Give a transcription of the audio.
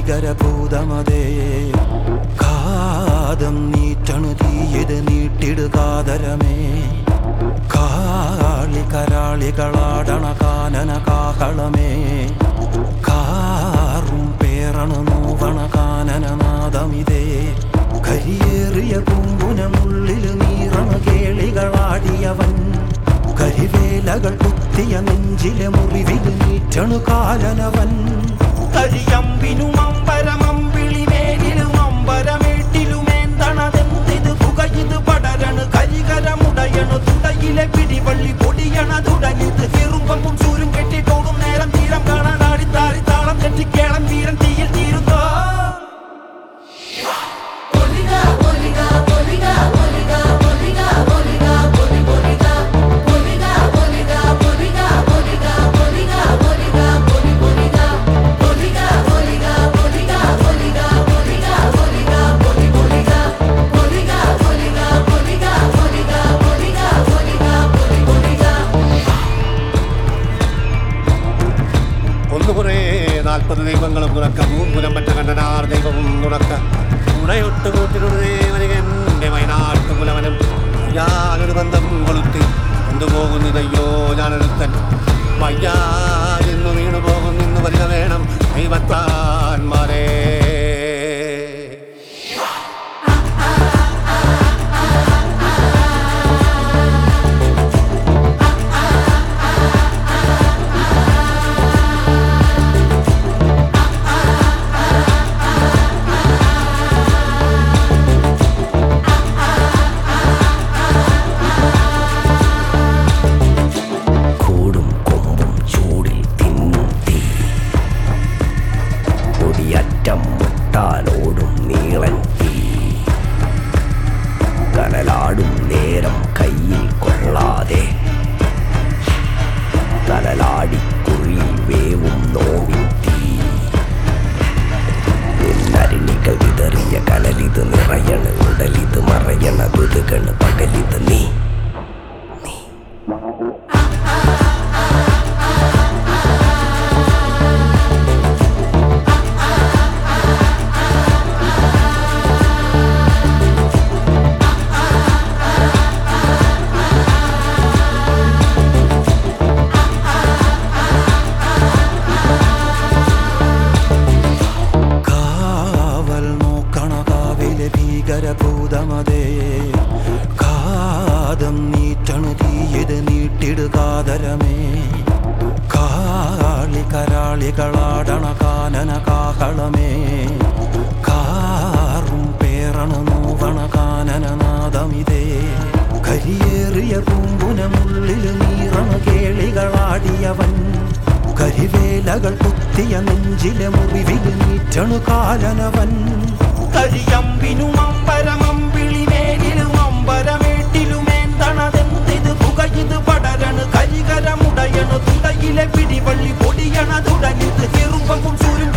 ഭീകരഭൂതമതേ കാതം നീറ്റണു തീയത് നീട്ടിടുകാതരമേ കാളി കരാളികളാടണ കാനന കാഹളമേ കാറും പേറണു നോവണ കാനനനാദമിതേ കരിയേറിയ പൂമ്പുനമുള്ളിൽ നീറണ കേളികളാടിയവൻ കരിവേലകൾ കുത്തിയ നെഞ്ചിലെ മുറിവിൽ നീറ്റണു കാലനവൻ കരിയമ്പിനും അമ്പരമമ്പിളിമേലിലും അമ്പരമേട്ടിലുമേന്തണതെന്തിത് പുകയിത് പടരണു കരികരമുടയണു തുടയിലെ പിടിവള്ളി പൊടിയണ തുടങ്ങിത് ചെറുമ്പും ചൂരും കെട്ടിട്ടോടും നേരം തീരം കാണാൻ ആടിത്താടി താളം തെറ്റിക്കേളം തീരം തീയിൽ തീരുന്നോ Boliga, boliga, boliga, boliga, boliga, boliga, boli, boliga. Boliga, boliga, boliga, boliga, boliga, boliga, boli, boliga. Boliga, boliga, boliga, boliga, boliga, boliga, boli, boliga. Boliga, boliga, boliga, boliga, boliga, boliga, boli, boliga. ഒന്ന് കുറേ നാൽപ്പത് ദൈവങ്ങളും തുറക്ക മൂന്നുരം പറ്റ കണ്ടനാർ ദൈവവും തുറക്ക ഉണയൊട്ട് കൂട്ടിനൊരു ദേവനികന്റെ വയനാട്ടു കുലവനും ഞാനൊരു ബന്ധം കൊളുത്തി കൊണ്ടുപോകുന്നതയ്യോ ഞാനൊരുത്തൻ വയ്യാതെന്നു വീണു പോകുന്നെന്ന് വരിക വേണം ദൈവത്താന്മാരേ കൂടും കൊമ്പും ചൂടിൽ തിന്നും തീ കൊടിയറ്റം മുട്ടാലോടും നീളൻ തീ കനലാടും നേരം കയ്യിൽ കൊള്ളാതെ കനലാടിക്കുഴിയിൽ വേവും നോവിൻ തീ നിന്നരിണികൾ വിതറിയ കനലിത് നിറയണ് ഉടലിത് മറയണ ദുരുകണ് പകലിത് നീ നീ കാവൽ നോക്കണ കാവിലെ ഭീകരഭൂതമതേ കാതം നീറ്റണു തീയത് നീട്ടിടുകാതരമേ കാളി കരാളികളാടണ കാനന കാഹളമേ കാറും പേറണു നോവണ കാനനനാദമിതേ കരിയേറിയ പൂമ്പുനമുള്ളിൽ നീറണ കേളികളാടിയവൻ കരിവേലകൾ കുത്തിയ നെഞ്ചിലെ മുറിവിൽ നീറ്റണു കാലനവൻ കരിയമ്പിനും അമ്പരമമ്പിളിമേലിലും അമ്പരമേട്ടിലുമേന്തണതെന്തിത് പുകയിത് പടരണു കരികരമുടയണു തുടയിലെ പിടിവള്ളി പൊടിയണ തുടങ്ങിത് ചെറുമ്പും ചൂരും